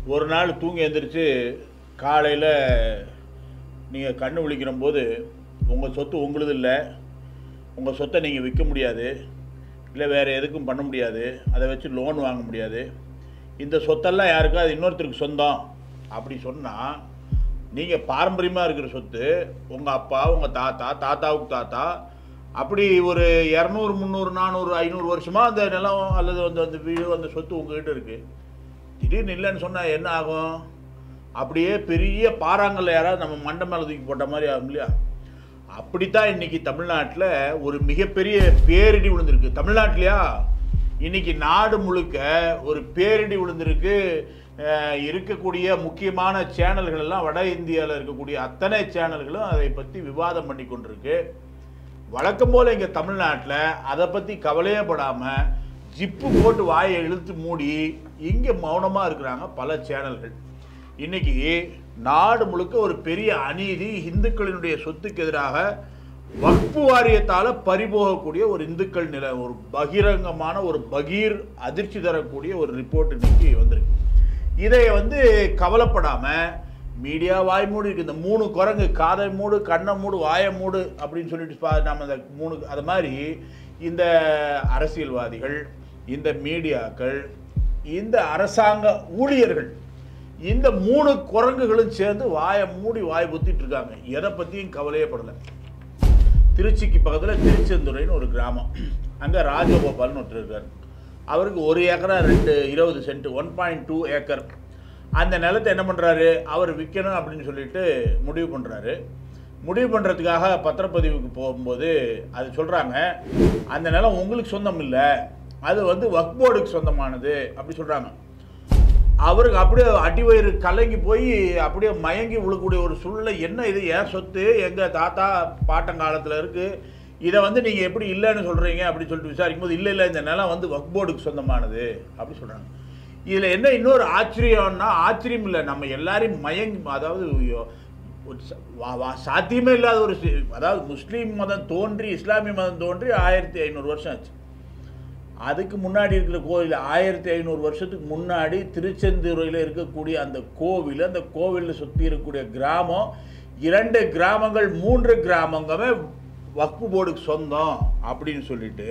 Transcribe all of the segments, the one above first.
ஒரு நாள் தூங்கி எழுந்திரிச்சு காலையில் நீங்கள் கண்ணு விழிக்கிற போது உங்கள் சொத்து உங்களுது இல்லை உங்கள் சொத்தை நீங்கள் விற்க முடியாது இல்லை வேறு எதுக்கும் பண்ண முடியாது அதை வச்சு லோன் வாங்க முடியாது இந்த சொத்தெல்லாம் யாருக்கா அது இன்னொருத்தருக்கு சொந்தம் அப்படி சொன்னால் நீங்கள் பாரம்பரியமாக இருக்கிற சொத்து உங்கள் அப்பா உங்கள் தாத்தா தாத்தாவுக்கு தாத்தா அப்படி ஒரு இரநூறு முந்நூறு நானூறு ஐநூறு வருஷமாக அந்த நிலம் அல்லது வந்து அந்த வீடு அந்த சொத்து உங்ககிட்ட இருக்குது திடீர்னு இல்லைன்னு சொன்னால் என்ன ஆகும் அப்படியே பெரிய பாறாங்கல்ல யாராவது நம்ம மண்டை மேலே தூக்கி போட்ட மாதிரி ஆகும் இல்லையா அப்படித்தான் இன்னைக்கு தமிழ்நாட்டில் ஒரு மிகப்பெரிய பேரிடி விழுந்திருக்கு தமிழ்நாட்டிலையா இன்னைக்கு நாடு முழுக்க ஒரு பேரிடி விழுந்திருக்கு அஹ், இருக்கக்கூடிய முக்கியமான சேனல்கள் எல்லாம் வட இந்தியாவில் இருக்கக்கூடிய அத்தனை சேனல்களும் அதை பற்றி விவாதம் பண்ணி கொண்டிருக்கு வழக்கம் போல் இங்கே தமிழ்நாட்டில் அதை பற்றி கவலையே படாமல் ஜிப்பு போட்டு வாயை இழுத்து மூடி இங்கே மௌனமாக இருக்கிறாங்க பல சேனல்கள் இன்னைக்கு நாடு முழுக்க ஒரு பெரிய அநீதி இந்துக்களினுடைய சொத்துக்கு எதிராக வக்பு வாரியத்தால் பறிபோகக்கூடிய ஒரு இந்துக்கள் நில ஒரு பகிரங்கமான ஒரு பகீர் அதிர்ச்சி தரக்கூடிய ஒரு ரிப்போர்ட் இன்னைக்கு வந்திருக்கு இதை வந்து கவலைப்படாமல் மீடியா வாய் மூடு இருக்கு இந்த மூணு குரங்கு காதை மூடு கண்ணை மூடு வாயை மூடு அப்படின்னு சொல்லிட்டு பா- நம்ம அந்த மூணு அது மாதிரி இந்த அரசியல்வாதிகள் இந்த மீடியாக்கள் இந்த அரசாங்க ஊழியர்கள் இந்த மூணு குரங்குகளும் சேர்ந்து வாயை மூடி வாய் புத்திட்டு இருக்காங்க எதை பற்றியும் கவலையே படலை திருச்சிக்கு பக்கத்தில் திருச்செந்துறைன்னு ஒரு கிராமம் அங்கே ராஜகோபால்னு ஒருத்தர் இருக்கார் அவருக்கு ஒரு ஏக்கரா ரெண்டு இருபது cent one point two acre அந்த நிலத்தை என்ன பண்ணுறாரு அவர் விற்கணும் அப்படின்னு சொல்லிட்டு முடிவு பண்ணுறாரு முடிவு பண்ணுறதுக்காக பத்திரப்பதிவுக்கு போகும்போது அது சொல்கிறாங்க அந்த நிலம் உங்களுக்கு சொந்தம் இல்லை அது வந்து வக்ஃப் போர்டுக்கு சொந்தமானது அப்படி சொல்கிறாங்க அவருக்கு அப்படியே அடிவயிறு கலங்கி போய் அப்படியே மயங்கி விழக்கூடிய ஒரு சூழ்நிலை என்ன இது ஏன் சொத்து எங்கள் தாத்தா பாட்டங்காலத்தில் இருக்குது இதை வந்து நீங்கள் எப்படி இல்லைன்னு சொல்கிறீங்க அப்படின்னு சொல்லிட்டு விசாரிக்கும் போது இல்லை இல்லை இந்த நிலம் வந்து வக்ஃப் போர்டுக்கு சொந்தமானது அப்படி சொல்கிறாங்க இதில் என்ன இன்னொரு ஆச்சரியம்னா ஆச்சரியம் இல்லை நம்ம எல்லாரையும் மயங்கி அதாவது ஐயோ, ஒரு ச- வா- வா- சாத்தியமே இல்லாத ஒரு சி- அதாவது முஸ்லீம் மதம் தோன்றி இஸ்லாமிய மதம் தோன்றி ஆயிரத்தி ஐநூறு வருஷம் ஆச்சு அதுக்கு முன்னாடி இருக்கிற கோவில் ஆயிரத்தி ஐநூறு வருஷத்துக்கு முன்னாடி திருச்செந்தூரில் இருக்கக்கூடிய அந்த கோவில் அந்த கோவிலில் சுற்றி இருக்கக்கூடிய கிராமம் இரண்டு கிராமங்கள் மூன்று கிராமங்கமே வக்ஃபு போர்டுக்கு சொந்தம் அப்படின்னு சொல்லிட்டு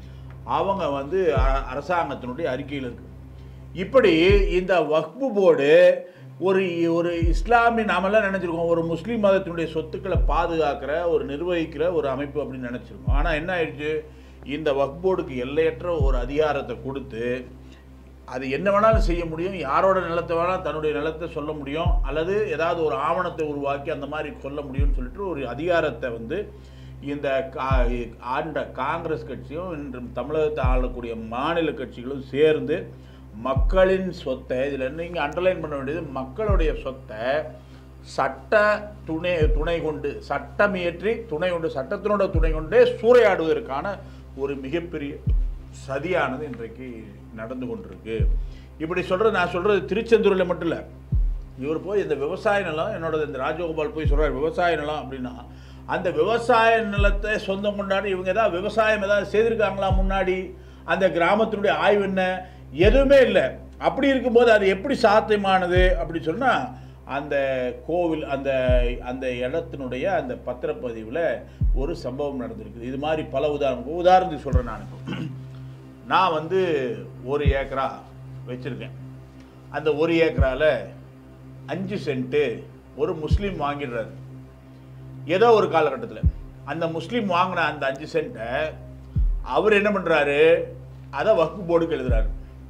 அவங்க வந்து அ- அரசாங்கத்தினுடைய அறிக்கையில் இருக்கு இப்படி இந்த வக்ஃபு போர்டு ஒரு ஒரு இஸ்லாமிய நாமெல்லாம் நினச்சிருக்கோம் ஒரு முஸ்லீம் மதத்தினுடைய சொத்துக்களை பாதுகாக்கிற ஒரு நிர்வகிக்கிற ஒரு அமைப்பு அப்படின்னு நினச்சிருக்கோம் ஆனால் என்ன ஆயிடுச்சு இந்த வக்ஃப் போர்டுக்கு எல்லையற்ற ஒரு அதிகாரத்தை கொடுத்து அது என்ன வேணாலும் செய்ய முடியும் யாரோட நிலத்தை வேணாலும் தன்னுடைய நிலத்தை சொல்ல முடியும் அல்லது ஏதாவது ஒரு ஆவணத்தை உருவாக்கி அந்த மாதிரி சொல்ல முடியும்னு சொல்லிட்டு ஒரு அதிகாரத்தை வந்து இந்த கா- ஆண்ட காங்கிரஸ் கட்சியும் இன்று தமிழகத்தை ஆளக்கூடிய மாநில கட்சிகளும் சேர்ந்து மக்களின் சொத்தை இதில் நீங்கள் அண்டர்லைன் பண்ண வேண்டியது மக்களுடைய சொத்தை சட்ட துணை துணை கொண்டு சட்டம் இயற்றி துணை கொண்டு சட்டத்தினோட துணை கொண்டே சூறையாடுவதற்கான ஒரு மிகப்பெரிய சதியானது இன்றைக்கு நடந்து கொண்டிருக்கு இப்படி சொல்கிறது நான் சொல்கிறது திருச்செந்தூரில் மட்டும் இல்லை இவர் போய் இந்த விவசாய நிலம் என்னோட இந்த ராஜகோபால் போய் சொல்கிறார் விவசாய நிலம் அப்படின்னா அந்த விவசாய நிலத்தை சொந்தம் கொண்டாடி இவங்க ஏதாவது விவசாயம் ஏதாவது செய்திருக்காங்களா முன்னாடி அந்த கிராமத்தினுடைய ஆய்வு என்ன எதுவுமே இல்லை அப்படி இருக்கும்போது அது எப்படி சாத்தியமானது அப்படி சொன்னால் அந்த கோவில் அந்த அந்த இடத்தினுடைய அந்த பத்திரப்பதிவில் ஒரு சம்பவம் நடந்திருக்குது இது மாதிரி பல உதாரணம் உதாரணத்துக்கு சொல்கிறேன் நான் இப்போ. நான் வந்து ஒரு ஏக்கரா வச்சுருக்கேன் அந்த ஒரு ஏக்கரால அஞ்சு சென்ட்டு ஒரு முஸ்லீம் வாங்கிடுறாரு ஏதோ ஒரு காலகட்டத்தில் அந்த முஸ்லீம் வாங்கின அந்த அஞ்சு சென்ட்டை அவர் என்ன பண்ணுறாரு அதை வக்ஃபு போர்டுக்கு எழுதுறாரு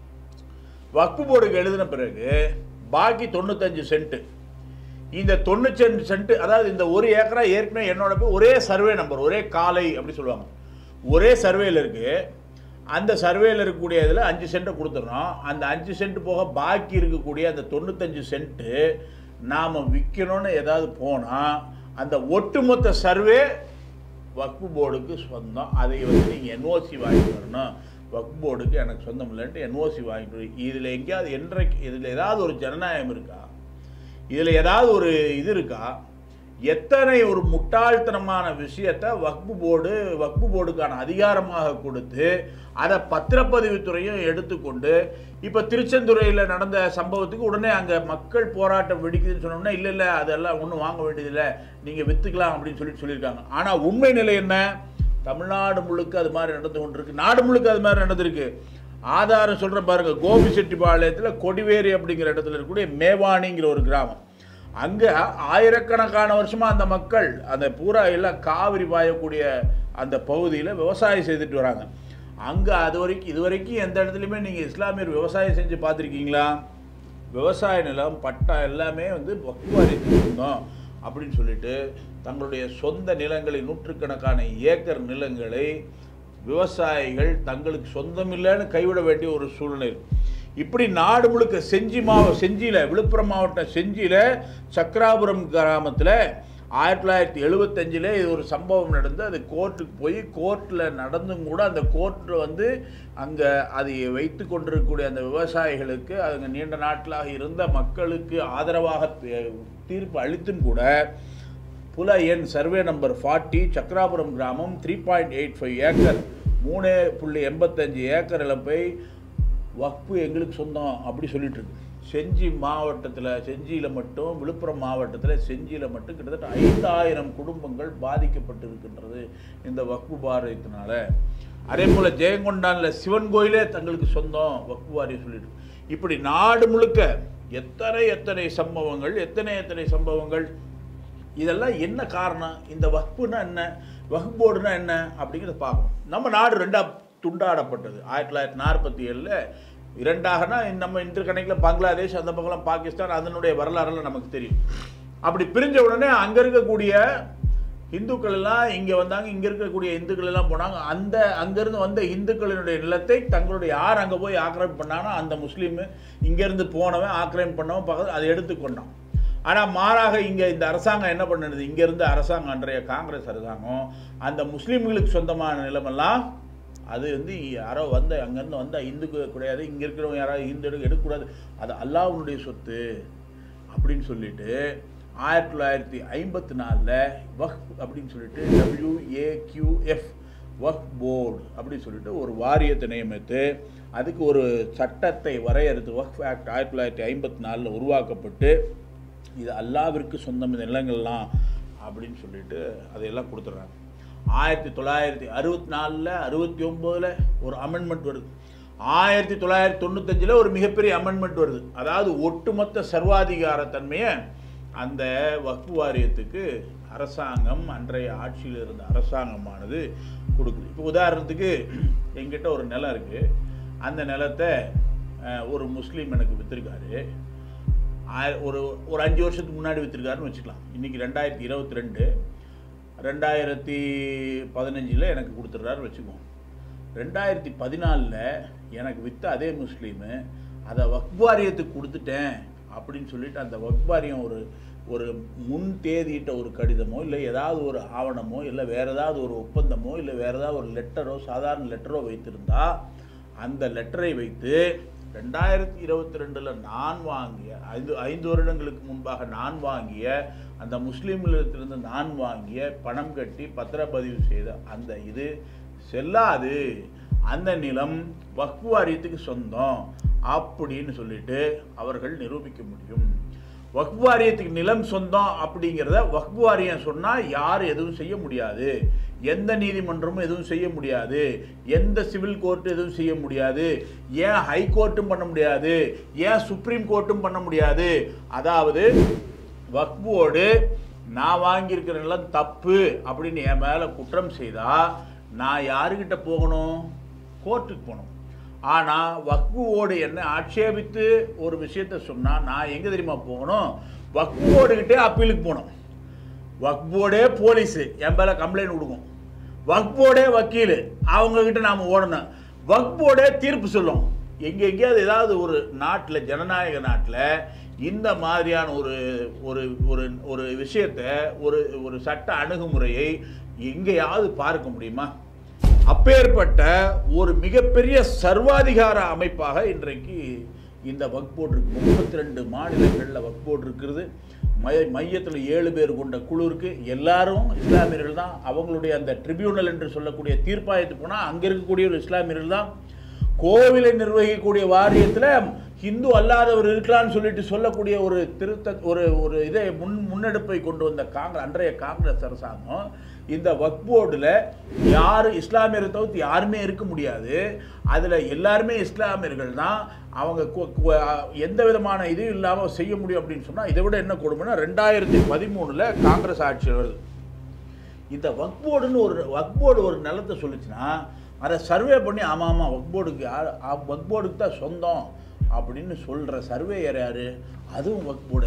வக்ஃபு போர்டுக்கு எழுதின பிறகு பாக்கி தொண்ணூத்தஞ்சு சென்ட்டு இந்த தொண்ணூத்தஞ்சு சென்ட் அதாவது இந்த ஒரு ஏக்கரா ஏற்கனவே என்னோட பேர் ஒரே சர்வே நம்பர் ஒரே காலை அப்படி சொல்லுவாங்க ஒரே சர்வேல இருக்கு அந்த சர்வேல இருக்கக்கூடிய இதில் அஞ்சு சென்ட்டை கொடுத்துட்றோம் அந்த அஞ்சு சென்ட் போக பாக்கி இருக்கக்கூடிய அந்த தொண்ணூத்தஞ்சு சென்ட்டு நாம் விற்கணும்னு ஏதாவது போனால் அந்த ஒட்டுமொத்த சர்வே வக்ஃபு போர்டுக்கு சொந்தம் அதை வந்து நீங்கள் என்ஓசி வாங்கிட்டு வரணும் வக்ஃபு போர்டுக்கு எனக்கு சொந்தம் இல்லைன்ட்டு என்ஓசி வாங்கிட்டு வர இதில் எங்கேயாவது என்றைக்கு இதில் ஏதாவது ஒரு ஜனநாயகம் இருக்கா இதில் ஏதாவது ஒரு இது இருக்கா எத்தனை ஒரு முட்டாள்தனமான விஷயத்தை வக்பு போர்டு வக்பு போர்டுக்கான அதிகாரமாக கொடுத்து அதை பத்திரப்பதிவுத்துறையும் எடுத்துக்கொண்டு இப்போ திருச்செந்துறையில் நடந்த சம்பவத்துக்கு உடனே அங்கே மக்கள் போராட்டம் வெடிக்குதுன்னு சொன்னோம்னா இல்லை இல்லை அதெல்லாம் ஒன்றும் வாங்க வேண்டியதில்லை நீங்கள் விற்றுக்கலாம் அப்படின்னு சொல்லிட்டு சொல்லியிருக்காங்க ஆனால் உண்மை நிலை என்ன தமிழ்நாடு முழுக்க அது மாதிரி நடந்து கொண்டிருக்கு நாடு முழுக்க அது மாதிரி நடந்திருக்கு ஆதாரம் சொல்கிற பாருங்க கோபிச்செட்டிப்பாளையத்தில் கொடிவேரி அப்படிங்கிற இடத்துல இருக்கக்கூடிய மேவானிங்கிற ஒரு கிராமம் அங்கே ஆயிரக்கணக்கான வருஷமாக அந்த மக்கள் அந்த பூரா எல்லாம் காவிரி பாயக்கூடிய அந்த பகுதியில் விவசாயம் செய்துட்டு வராங்க அங்கே அது வரைக்கும் இது வரைக்கும் எந்த இடத்துலையுமே நீங்கள் இஸ்லாமியர் விவசாயம் செஞ்சு பார்த்துருக்கீங்களா விவசாய நிலம் பட்டா எல்லாமே வந்து வக்குவாரியத்துக்கு இருந்தோம் அப்படின்னு சொல்லிட்டு தங்களுடைய சொந்த நிலங்களை நூற்றுக்கணக்கான ஏக்கர் நிலங்களை விவசாயிகள் தங்களுக்கு சொந்தமில்லைன்னு கைவிட வேண்டிய ஒரு சூழ்நிலை இருக்கு. இப்படி நாடு முழுக்க செஞ்சி மாவ செஞ்சியில் விழுப்புரம் மாவட்டம் செஞ்சியில் சக்கராபுரம் கிராமத்தில் ஆயிரத்தி தொள்ளாயிரத்தி எழுபத்தஞ்சில் இது ஒரு சம்பவம் நடந்து அது கோர்ட்டுக்கு போய் கோர்ட்டில் நடந்தும் கூட அந்த கோர்ட் வந்து அங்கே அதை வைத்து கொண்டிருக்கக்கூடிய அந்த விவசாயிகளுக்கு அங்கே நீண்ட நாட்களாக இருந்த மக்களுக்கு ஆதரவாக தீ- தீர்ப்பு அளித்தும் கூட புல எண் சர்வே நம்பர் ஃபார்ட்டி சக்கராபுரம் கிராமம் three point eight five acre மூணு புள்ளி எண்பத்தஞ்சு ஏக்கர் இழப்பை வக்பு எங்களுக்கு சொந்தம் அப்படி சொல்லிட்டு இருக்கு செஞ்சி மாவட்டத்தில் செஞ்சியில் மட்டும் விழுப்புரம் மாவட்டத்தில் செஞ்சியில் மட்டும் கிட்டத்தட்ட ஐந்தாயிரம் குடும்பங்கள் பாதிக்கப்பட்டிருக்கின்றது இந்த வக்பு பாரதியத்தினால அதே போல் ஜெயங்கொண்டானில் சிவன் கோயிலே தங்களுக்கு சொந்தம் வக்பு வாரியம் சொல்லிட்டு இருக்கு. இப்படி நாடு முழுக்க எத்தனை எத்தனை சம்பவங்கள் எத்தனை எத்தனை சம்பவங்கள் இதெல்லாம் என்ன காரணம் இந்த வக்புனா என்ன வக்பு போர்டுனா என்ன அப்படிங்கிறத பார்க்கணும் நம்ம நாடு ரெண்டா துண்டாடப்பட்டது ஆயிரத்தி தொள்ளாயிரத்தி நாற்பத்தி ஏழில் இரண்டாகனா நம்ம இன்டர் கணக்கில் பங்களாதேஷ் அந்த பக்கம் பாகிஸ்தான் அதனுடைய வரலாறுலாம் நமக்கு தெரியும் அப்படி பிரிஞ்ச உடனே அங்கே இருக்கக்கூடிய இந்துக்கள் எல்லாம் இங்கே வந்தாங்க இங்கே இருக்கக்கூடிய இந்துக்கள் எல்லாம் போனாங்க அந்த அங்கேருந்து வந்த இந்துக்களினுடைய நிலத்தை தங்களுடைய யார் அங்கே போய் ஆக்கிரமிப்பு பண்ணானோ அந்த முஸ்லீமு இங்கேருந்து போனவன் ஆக்கிரமிப்பு பண்ணவன் பக்கத்து அதை எடுத்துக்கொண்டான் ஆனால் மாறாக இங்கே இந்த அரசாங்கம் என்ன பண்ணுது இங்கேருந்து அரசாங்கம் அன்றைய காங்கிரஸ் அரசாங்கம் அந்த முஸ்லீம்களுக்கு சொந்தமான நிலமெல்லாம் அது வந்து யாரோ வந்த அங்கேருந்து வந்த இந்துக்கு கிடையாது இங்கே இருக்கிறவங்க யாராவது இந்து எடுக்க எடுக்கக்கூடாது அது அல்லாஹ்வுடைய சொத்து அப்படின்னு சொல்லிட்டு ஆயிரத்தி தொள்ளாயிரத்தி ஐம்பத்தி நாலில் வக்ஃப் அப்படின்னு சொல்லிட்டு டபிள்யூஏக்யூஎஃப் வக்ஃப் போர்டு அப்படின்னு சொல்லிட்டு ஒரு வாரியத்தை நியமித்து அதுக்கு ஒரு சட்டத்தை வரையறுத்து வக்ஃப் ஆக்ட் ஆயிரத்தி தொள்ளாயிரத்தி ஐம்பத்தி நாலில் உருவாக்கப்பட்டு இது அல்லாவிற்கு சொந்தம் இந்த நிலங்கள்லாம் அப்படின்னு சொல்லிட்டு அதையெல்லாம் கொடுத்துட்றாங்க ஆயிரத்தி தொள்ளாயிரத்தி அறுபத்தி நாலில் அறுபத்தி ஒம்போதில் ஒரு அமெண்ட்மெண்ட் வருது ஆயிரத்தி தொள்ளாயிரத்தி தொண்ணூத்தஞ்சில் ஒரு மிகப்பெரிய அமெண்ட்மெண்ட் வருது அதாவது ஒட்டுமொத்த சர்வாதிகாரத்தன்மையை அந்த வக்ஃபு வாரியத்துக்கு அரசாங்கம் அன்றைய ஆட்சியில் இருந்த அரசாங்கமானது கொடுக்குது இப்போ உதாரணத்துக்கு எங்கிட்ட ஒரு நிலம் இருக்குது அந்த நிலத்தை அஹ், ஒரு முஸ்லீம் எனக்கு விற்றுருக்காரு ஆய- ஒரு ஒரு அஞ்சு வருஷத்துக்கு முன்னாடி விற்றுருக்காருன்னு வச்சுக்கலாம் இன்றைக்கி ரெண்டாயிரத்தி இருபத்தி ரெண்டு ரெண்டாயிரத்தி பதினஞ்சில் எனக்கு கொடுத்துட்றாரு வச்சுக்குவோம் ரெண்டாயிரத்தி பதினாலில் எனக்கு விற்ற அதே முஸ்லீமு அதை வக்வாரியத்துக்கு கொடுத்துட்டேன் அப்படின்னு சொல்லிட்டு அந்த வக்வாரியம் ஒரு ஒரு முன் தேதியிட்ட ஒரு கடிதமோ இல்லை ஏதாவது ஒரு ஆவணமோ இல்லை வேறு ஏதாவது ஒரு ஒப்பந்தமோ இல்லை வேறு ஏதாவது ஒரு லெட்டரோ சாதாரண லெட்டரோ வைத்திருந்தா அந்த லெட்டரை வைத்து ரெண்டாயிரத்தி இருபத்தி ரெண்டில் நான் வாங்கிய ஐந்து ஐந்து வருடங்களுக்கு முன்பாக நான் வாங்கிய அந்த முஸ்லீம்களிடத்திலிருந்து நான் வாங்கிய பணம் கட்டி பத்திரப்பதிவு செய்த அந்த இது செல்லாது அந்த நிலம் வக்ஃபு வாரியத்துக்கு சொந்தம் அப்படின்னு சொல்லிட்டு அவர்கள் நிரூபிக்க முடியும் வக்ஃபு வாரியத்துக்கு நிலம் சொந்தம் அப்படிங்கிறத வக்ஃபு வாரியம் சொன்னால் யாரும் எதுவும் செய்ய முடியாது எந்த நீதிமன்றமும் எதுவும் செய்ய முடியாது எந்த சிவில் கோர்ட் எதுவும் செய்ய முடியாது ஏன் ஹை கோர்ட்டும் பண்ண முடியாது ஏன் சுப்ரீம் கோர்ட்டும் பண்ண முடியாது அதாவது வக்ஃபோடு நான் வாங்கியிருக்கிற நிலம் தப்பு அப்படின்னு என் மேலே குற்றம் செய்தால் நான் யாருக்கிட்ட போகணும் கோர்ட்டுக்கு போகணும் ஆனால் வக்ஃபுவோடு என்ன ஆட்சேபித்து ஒரு விஷயத்த சொன்னால் நான் எங்கே தெரியுமா போகணும் வக்ஃபுவோடுகிட்டே அப்பீலுக்கு போகணும் வக்ஃபோர்டே போலீஸு என் மேலே கம்ப்ளைண்ட் கொடுக்கும் வக்ஃபோர்டே வக்கீல் அவங்கக்கிட்ட நாம் ஓடணும் வக்ஃபோர்டே தீர்ப்பு சொல்லும் எங்கே எங்கேயாவது ஏதாவது ஒரு நாட்டில் ஜனநாயக நாட்டில் இந்த மாதிரியான ஒரு ஒரு ஒரு ஒரு விஷயத்தை ஒரு ஒரு சட்ட அணுகுமுறையை எங்கேயாவது பார்க்க முடியுமா அப்பேற்பட்ட ஒரு மிகப்பெரிய சர்வாதிகார அமைப்பாக இன்றைக்கு இந்த வக்போர்டு இருக்கு முப்பத்தி ரெண்டு மாநிலங்களில் வக்போர்டு இருக்கிறது மைய மையத்தில் ஏழு பேர் கொண்ட குழு இருக்கு எல்லாரும் இஸ்லாமியர்கள் தான் அவங்களுடைய அந்த ட்ரிபியூனல் என்று சொல்லக்கூடிய தீர்ப்பாயத்துக்கு போனால் அங்கே இருக்கக்கூடிய ஒரு இஸ்லாமியர்கள் தான் கோவிலை நிர்வகிக்கக்கூடிய வாரியத்தில் ஹிந்து அல்லாதவர் இருக்கலாம்னு சொல்லிட்டு சொல்லக்கூடிய ஒரு திருத்த ஒரு ஒரு இதை முன் முன்னெடுப்பை கொண்டு வந்த காங்கிரஸ் அன்றைய காங்கிரஸ் அரசாங்கம் இந்த வக் போர்டில் யார் இஸ்லாமியரை தவிர்த்து யாருமே இருக்க முடியாது அதில் எல்லாருமே இஸ்லாமியர்கள் தான் அவங்க கு- கு- எந்த விதமான இதுவும் இல்லாமல் செய்ய முடியும் அப்படின்னு சொன்னால் இதை விட என்ன கொடுமைன்னா ரெண்டாயிரத்தி பதிமூணில் காங்கிரஸ் ஆட்சி வருது இந்த வக் போர்டுன்னு ஒரு வக் போர்டு ஒரு நிலத்தை சொல்லுச்சுன்னா அதை சர்வே பண்ணி ஆமாம் ஆமாம் வக் போர்டுக்கு யார் வக் போர்டுக்கு தான் சொந்தம் அப்படின்னு சொல்கிற சர்வேயர் யார் அதுவும் வக் போர்டு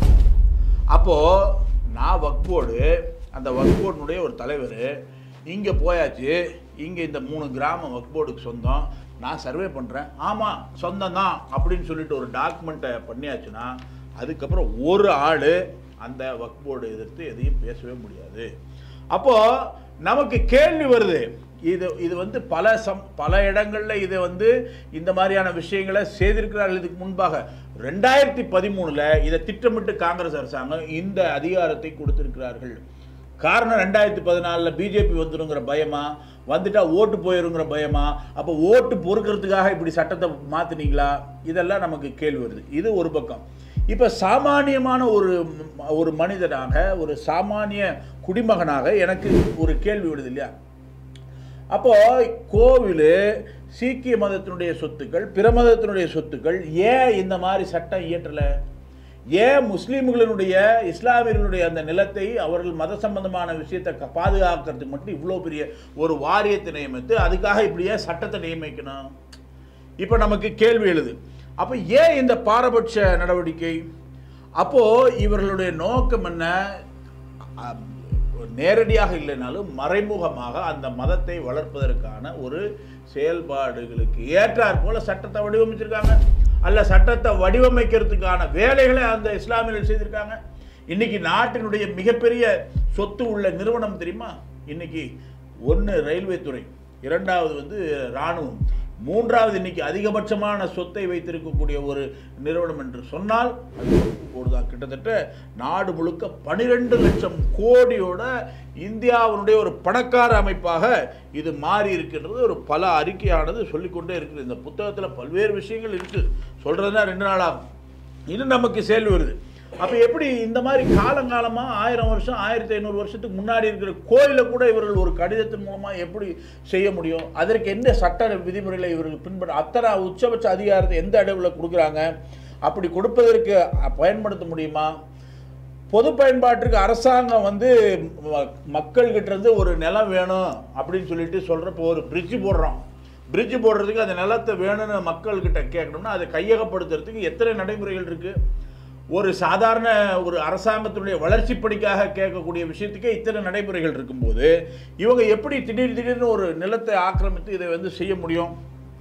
அப்போது நான் வக் போர்டு அந்த வக் போர்டினுடைய ஒரு தலைவர் இங்கே போயாச்சு இங்கே இந்த மூணு கிராமம் வக் போர்டுக்கு சொந்தம் நான் சர்வே பண்ணுறேன் ஆமாம் சொந்தம் தான் அப்படின்னு சொல்லிட்டு ஒரு டாக்குமெண்ட்டை பண்ணியாச்சுன்னா அதுக்கப்புறம் ஒரு ஆள் அந்த வக் போர்டு எதிர்த்து எதையும் பேசவே முடியாது அப்போ நமக்கு கேள்வி வருது இது இது வந்து பல சம் பல இடங்களில் இதை வந்து இந்த மாதிரியான விஷயங்களை செய்திருக்கிறார்கள் இதுக்கு முன்பாக ரெண்டாயிரத்தி பதிமூணில் இதை திட்டமிட்டு காங்கிரஸ் அரசாங்கம் இந்த அதிகாரத்தை கொடுத்திருக்கிறார்கள் காரணம் ரெண்டாயிரத்தி பதினாலில் பிஜேபி வந்துருங்கிற பயமா வந்துட்டா ஓட்டு போயிருங்கிற பயமா அப்போ ஓட்டு பொறுக்கிறதுக்காக இப்படி சட்டத்தை மாற்றினீங்களா இதெல்லாம் நமக்கு கேள்வி வருது இது ஒரு பக்கம் இப்போ சாமானியமான ஒரு ம- ஒரு மனிதனாக ஒரு சாமானிய குடிமகனாக எனக்கு ஒரு கேள்வி விடுது இல்லையா அப்போ கோவில் சீக்கிய மதத்தினுடைய சொத்துக்கள் பிற மதத்தினுடைய சொத்துக்கள் ஏன் இந்த மாதிரி சட்டம் இயற்றலை ஏன் முஸ்லீம்களினுடைய இஸ்லாமியர்களுடைய அந்த நிலத்தை அவர்கள் மத சம்பந்தமான விஷயத்தை க- பாதுகாக்கிறதுக்கு மட்டும் இவ்வளோ பெரிய ஒரு வாரியத்தை நியமித்து அதுக்காக இப்படியே சட்டத்தை நியமிக்கணும் இப்போ நமக்கு கேள்வி எழுது அப்போ ஏன் இந்த பாரபட்ச நடவடிக்கை அப்போ இவர்களுடைய நோக்கம் என்ன அ- நேரடியாக இல்லைனாலும் மறைமுகமாக அந்த மதத்தை வளர்ப்பதற்கான ஒரு செயல்பாடுகளுக்கு ஏற்றாற் போல சட்டத்தை வடிவமைச்சிருக்காங்க அல்ல சட்டத்தை வடிவமைக்கிறதுக்கான வேலைகளை அந்த இஸ்லாமியர்கள் செய்திருக்காங்க இன்னைக்கு நாட்டினுடைய மிகப்பெரிய சொத்து உள்ள நிறுவனம் தெரியுமா இன்னைக்கு ஒன்று ரயில்வே துறை இரண்டாவது வந்து இராணுவம் மூன்றாவது இன்னைக்கு அதிகபட்சமான சொத்தை வைத்திருக்கக்கூடிய ஒரு நிறுவனம் என்று சொன்னால் அது ஒரு தான் கிட்டத்தட்ட நாடு முழுக்க பனிரெண்டு லட்சம் கோடியோட இந்தியாவினுடைய ஒரு பணக்கார அமைப்பாக இது மாறி இருக்கின்றது ஒரு பல அறிக்கையானது சொல்லிக்கொண்டே இருக்குது இந்த புத்தகத்தில் பல்வேறு விஷயங்கள் இருக்குது சொல்கிறதுனா ரெண்டு நாளாகும் இன்னும் நமக்கு கேள்வி வருது அப்போ எப்படி இந்த மாதிரி காலங்காலமாக ஆயிரம் வருஷம் ஆயிரத்தி ஐநூறு வருஷத்துக்கு முன்னாடி இருக்கிற கோயிலை கூட இவர்கள் ஒரு கடிதத்தின் மூலமாக எப்படி செய்ய முடியும் அதற்கு எந்த சட்ட விதிமுறைகளை இவர்கள் பின்பற்ற அத்தனை உச்சபட்ச அதிகாரத்தை எந்த அளவில் கொடுக்குறாங்க அப்படி கொடுப்பதற்கு அ- பயன்படுத்த முடியுமா பொது பயன்பாட்டிற்கு அரசாங்கம் வந்து ம- மக்கள்கிட்ட இருந்து ஒரு நிலம் வேணும் அப்படின்னு சொல்லிட்டு சொல்கிறப்போ ஒரு பிரிட்ஜ் போடுறோம் பிரிட்ஜ் போடுறதுக்கு அந்த நிலத்தை வேணும்னு மக்கள்கிட்ட கேட்கணும்னா அதை கையகப்படுத்துறதுக்கு எத்தனை நடைமுறைகள் இருக்குது ஒரு சாதாரண ஒரு அரசாங்கத்தினுடைய வளர்ச்சி பணிக்காக கேட்கக்கூடிய விஷயத்துக்கே இத்தனை நடைமுறைகள் இருக்கும்போது இவங்க எப்படி திடீர் திடீர்னு ஒரு நிலத்தை ஆக்கிரமித்து இதை வந்து செய்ய முடியும்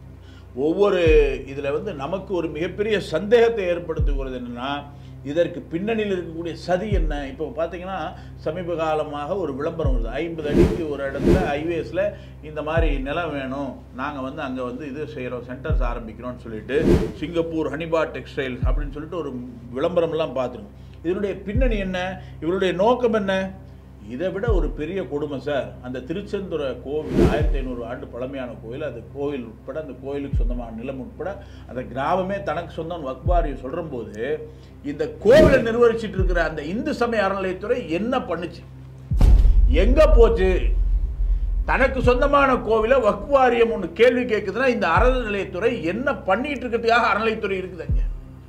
ஒவ்வொரு இதில் வந்து நமக்கு ஒரு மிகப்பெரிய சந்தேகத்தை ஏற்படுத்துகிறது என்னன்னா இதற்கு பின்னணியில் இருக்கக்கூடிய சதி என்ன இப்போ பார்த்தீங்கன்னா சமீப காலமாக ஒரு விளம்பரம் வருது ஐம்பது அடிக்கு ஒரு இடத்துல ஹைவேஸில் இந்த மாதிரி நிலம் வேணும் நாங்கள் வந்து அங்கே வந்து இது செய்கிறோம் சென்டர்ஸ் ஆரம்பிக்கிறோம்னு சொல்லிட்டு சிங்கப்பூர் ஹனிபா டெக்ஸ்டைல்ஸ் அப்படின்னு சொல்லிட்டு ஒரு விளம்பரம்லாம் பார்த்துருக்கோம் இதனுடைய பின்னணி என்ன இவருடைய நோக்கம் என்ன இதை விட ஒரு பெரிய கொடுமை சார் அந்த திருச்செந்துறை கோவில் ஆயிரத்தி ஐநூறு ஆண்டு பழமையான கோவில் அது கோவில் உட்பட அந்த கோயிலுக்கு சொந்தமான நிலம் உட்பட அந்த கிராமமே தனக்கு சொந்தம் வக்பாரியை சொல்கிற போது இந்த கோவிலை நிர்வகிச்சிட்டு இருக்கிற அந்த இந்து சமய அறநிலையத்துறை என்ன பண்ணுச்சு எங்க போச்சு தனக்கு சொந்தமான கோவிலை வக்வாரியம் ஒன்று கேள்வி கேட்குதுன்னா இந்த அறநிலையத்துறை என்ன பண்ணிட்டு இருக்கிறதுக்காக அறநிலையத்துறை இருக்குது அங்க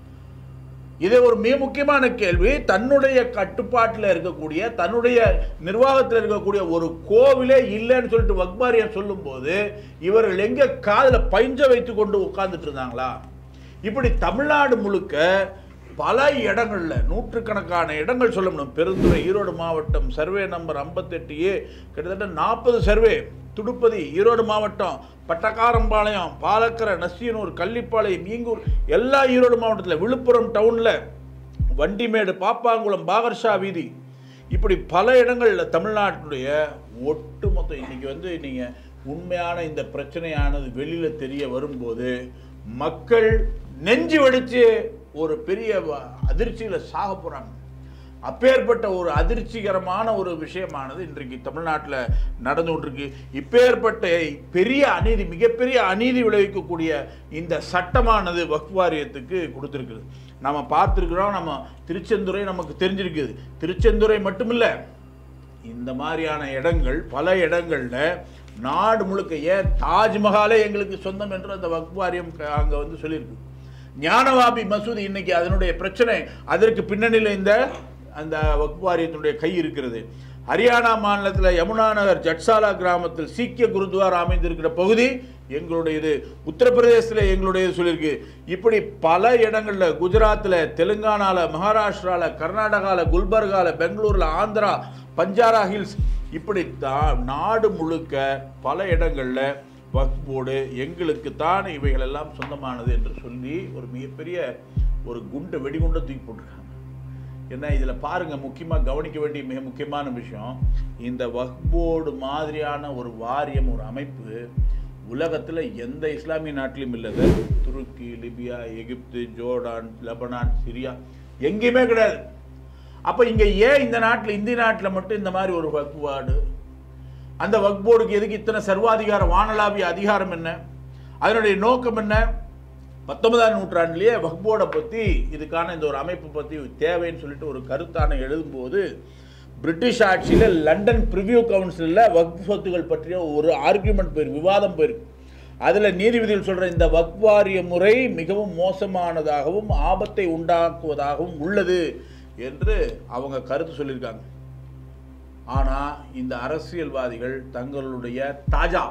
இது ஒரு மிக முக்கியமான கேள்வி தன்னுடைய கட்டுப்பாட்டில் இருக்கக்கூடிய தன்னுடைய நிர்வாகத்தில் இருக்கக்கூடிய ஒரு கோவிலே இல்லைன்னு சொல்லிட்டு வக்பாரியம் சொல்லும்போது இவர்கள் எங்க காதில் பைஞ்ச வைத்து கொண்டு உட்கார்ந்துட்டு இருந்தாங்களா இப்படி தமிழ்நாடு முழுக்க பல இடங்கள்ல நூற்றுக்கணக்கான இடங்கள் சொல்ல முடியும் பெருந்துறை ஈரோடு மாவட்டம் சர்வே நம்பர் 58 ஏ கிட்டத்தட்ட நாற்பது சர்வே துடுப்பதி ஈரோடு மாவட்டம் பட்டக்காரம்பாளையம் பாலக்கரை நசியனூர் கள்ளிப்பாளையம் ஈங்கூர் எல்லா ஈரோடு மாவட்டத்தில் விழுப்புரம் டவுனில் வண்டிமேடு பாப்பாங்குளம் பாகர்ஷா வீதி இப்படி பல இடங்களில் தமிழ்நாட்டினுடைய ஒட்டுமொத்த இன்னைக்கு வந்து நீங்கள் உண்மையான இந்த பிரச்சனையானது வெளியில் தெரிய வரும்போது மக்கள் நெஞ்சு வெடிச்சு ஒரு பெரிய அதிர்ச்சியில் சாக போகிறாங்க அப்பேற்பட்ட ஒரு அதிர்ச்சிகரமான ஒரு விஷயமானது இன்றைக்கு தமிழ்நாட்டில் நடந்து கொண்டிருக்கு இப்பேற்பட்ட பெரிய அநீதி மிகப்பெரிய அநீதி விளைவிக்கக்கூடிய இந்த சட்டமானது வக்ஃப் வாரியத்துக்கு கொடுத்துருக்குது நம்ம பார்த்துருக்குறோம் நம்ம திருச்செந்துறை நமக்கு தெரிஞ்சிருக்குது திருச்செந்துறை மட்டுமில்லை இந்த மாதிரியான இடங்கள் பல இடங்கள்ல நாடு முழுக்க ஏன் தாஜ்மஹாலே எங்களுக்கு சொந்தம் என்று அந்த வக்ஃப் வாரியம் அங்கே வந்து சொல்லியிருக்கு ஞானவாபி மசூதி இன்னைக்கு அதனுடைய பிரச்சனை அதற்கு பின்னணியில் இந்த அந்த வக்ஃப் வாரியத்தினுடைய கை இருக்கிறது ஹரியானா மாநிலத்தில் யமுனா நகர் ஜட்சாலா கிராமத்தில் சீக்கிய குருத்வாரா அமைந்திருக்கிற பகுதி எங்களுடையது உத்தரப்பிரதேசத்தில் எங்களுடையது சொல்லியிருக்கு இப்படி பல இடங்களில் குஜராத்தில் தெலுங்கானாவில் மகாராஷ்டிராவில் கர்நாடகாவில் குல்பர்காவில் பெங்களூரில் ஆந்திரா பஞ்சாரா ஹில்ஸ் இப்படி தா- நாடு முழுக்க பல இடங்களில் வக்ஃப் போர்டு எங்களுக்கு தான் இவைகள் எல்லாம் சொந்தமானது என்று சொல்லி ஒரு மிகப்பெரிய ஒரு குண்டை வெடிகுண்டை தூக்கி போட்டிருக்காங்க ஏன்னா இதில் பாருங்கள் முக்கியமாக கவனிக்க வேண்டிய மிக முக்கியமான விஷயம் இந்த வக்ஃப் போர்டு மாதிரியான ஒரு வாரியம் ஒரு அமைப்பு உலகத்தில் எந்த இஸ்லாமிய நாட்டிலும் இல்லது துருக்கி லிபியா எகிப்து ஜோர்டான் லெபனான் சிரியா எங்கேயுமே கிடையாது அப்போ இங்கே ஏன் இந்த நாட்டில் இந்திய நாட்டில் மட்டும் இந்த மாதிரி ஒரு வக்ஃப் வார்டு அந்த வக்ஃப் போர்டுக்கு எதுக்கு இத்தனை சர்வாதிகார வானளாவிய அதிகாரம் என்ன அதனுடைய நோக்கம் என்ன பத்தொன்பதாம் நூற்றாண்டுலேயே வக்ஃப் போர்டை பற்றி இதுக்கான இந்த ஒரு அமைப்பு பற்றி தேவைன்னு சொல்லிட்டு ஒரு கருத்தானை எழுதும்போது பிரிட்டிஷ் ஆட்சியில் லண்டன் ப்ரிவ்யூ கவுன்சிலில் வக்ஃப் சொத்துகள் பற்றிய ஒரு ஆர்கியூமெண்ட் போயிருக்கு விவாதம் போயிருக்கு அதில் நீதிபதிகள் சொல்கிற இந்த வக்ஃப் வாரிய முறை மிகவும் மோசமானதாகவும் ஆபத்தை உண்டாக்குவதாகவும் உள்ளது என்று அவங்க கருத்து சொல்லியிருக்காங்க ஆனால் இந்த அரசியல்வாதிகள் தங்களுடைய தாஜா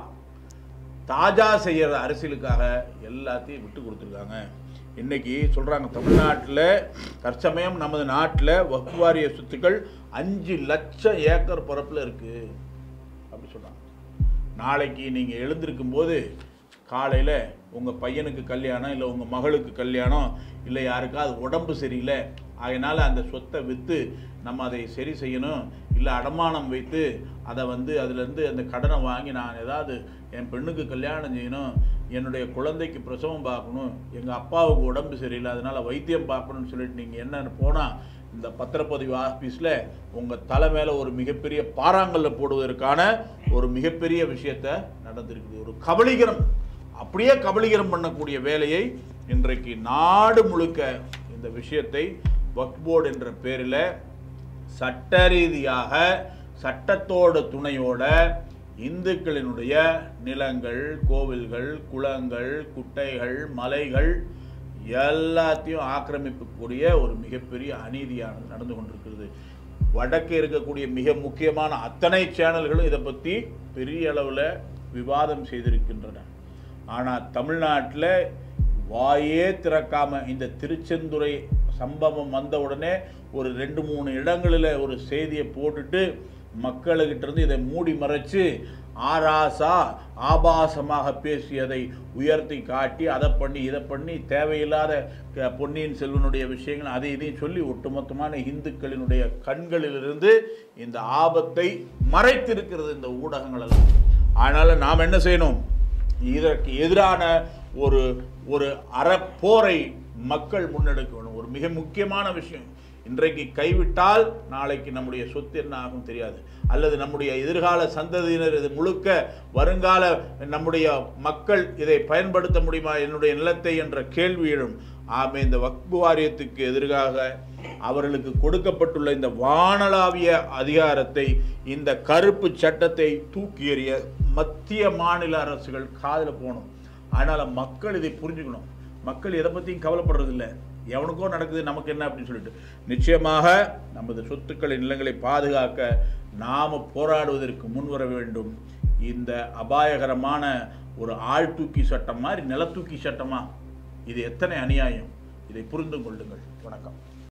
தாஜா செய்கிற அரசியலுக்காக எல்லாத்தையும் விட்டு கொடுத்துருக்காங்க இன்னைக்கு சொல்கிறாங்க தமிழ்நாட்டில் தற்சமயம் நமது நாட்டில் வக்ஃப் வாரிய சொத்துக்கள் அஞ்சு லட்சம் ஏக்கர் பரப்பில் இருக்குது அப்படி சொல்கிறாங்க நாளைக்கு நீங்கள் எழுந்திருக்கும் போது காலையில் உங்கள் பையனுக்கு கல்யாணம் இல்லை உங்கள் மகளுக்கு கல்யாணம் இல்லை யாருக்காவது உடம்பு சரியில்லை அதனால் அந்த சொத்தை விற்று நம்ம அதை சரி செய்யணும் இல்லை அடமானம் வைத்து அதை வந்து அதுலேருந்து அந்த கடனை வாங்கி நான் ஏதாவது என் பெண்ணுக்கு கல்யாணம் செய்யணும் என்னுடைய குழந்தைக்கு பிரசவம் பார்க்கணும் எங்கள் அப்பாவுக்கு உடம்பு சரியில்லை அதனால் வைத்தியம் பார்க்கணும்னு சொல்லிட்டு நீங்கள் என்னன்னு போனால் இந்த பத்திரப்பதிவு ஆஃபீஸில் உங்கள் தலை மேலே ஒரு மிகப்பெரிய பாறாங்கல்ல போடுவதற்கான ஒரு மிகப்பெரிய விஷயத்த நடந்திருக்குது ஒரு கபலீகரம் அப்படியே கபலீகரம் பண்ணக்கூடிய வேலையை இன்றைக்கு நாடு முழுக்க இந்த விஷயத்தை வக்ஃப் போர்டு என்ற பேரில் சட்ட ரீதியாக சட்டத்தோட துணையோட இந்துக்களினுடைய நிலங்கள் கோவில்கள் குளங்கள் குட்டைகள் மலைகள் எல்லாத்தையும் ஆக்கிரமிக்கக்கூடிய ஒரு மிகப்பெரிய அநீதியானது நடந்து கொண்டிருக்கிறது வடக்கே இருக்கக்கூடிய மிக முக்கியமான அத்தனை சேனல்களும் இதை பற்றி பெரிய அளவில் விவாதம் செய்திருக்கின்றன ஆனால் தமிழ்நாட்டில் வாயே திறக்காம இந்த திருச்செந்துறை சம்பவம் வந்த உடனே ஒரு ரெண்டு மூணு இடங்களில் ஒரு செய்தியை போட்டுட்டு மக்களுக்கிட்ட இருந்து இதை மூடி மறைச்சு ஆராசா ஆபாசமாக பேசியதை உயர்த்தி காட்டி அதை பண்ணி இதை பண்ணி தேவையில்லாத க- பொன்னியின் செல்வனுடைய விஷயங்கள் அதை இதையும் சொல்லி ஒட்டுமொத்தமான இந்துக்களினுடைய கண்களிலிருந்து இந்த ஆபத்தை மறைத்திருக்கிறது இந்த ஊடகங்கள் எல்லாம் அதனால் நாம் என்ன செய்யணும் இதற்கு எதிரான ஒரு ஒரு அறப்போரை மக்கள் முன்னெடுக்க வேணும் ஒரு மிக முக்கியமான விஷயம் இன்றைக்கு கைவிட்டால் நாளைக்கு நம்முடைய சொத்து என்ன ஆகும் தெரியாது அல்லது நம்முடைய எதிர்கால சந்ததியினர் இது முழுக்க வருங்கால நம்முடைய மக்கள் இதை பயன்படுத்த முடியுமா என்னுடைய நிலத்தை என்ற கேள்வி எழும் ஆமே இந்த வக்பு வாரியத்துக்கு எதிராக அவர்களுக்கு கொடுக்கப்பட்டுள்ள இந்த வானளாவிய அதிகாரத்தை இந்த கருப்பு சட்டத்தை தூக்கி எறிய மத்திய மாநில அரசுகள் காதில் போகணும் அதனால் மக்கள் இதை புரிஞ்சுக்கணும் மக்கள் எதை பற்றியும் கவலைப்படுறதில்ல எவனுக்கோ நடக்குது நமக்கு என்ன அப்படின்னு சொல்லிட்டு நிச்சயமாக நமது சொத்துக்களை நிலங்களை பாதுகாக்க நாம் போராடுவதற்கு முன்வர வேண்டும் இந்த அபாயகரமான ஒரு ஆள் தூக்கி சட்டம் மாதிரி நிலத்தூக்கி சட்டமா இது எத்தனை அநியாயம் இதை புரிந்து கொள்ளுங்கள் வணக்கம்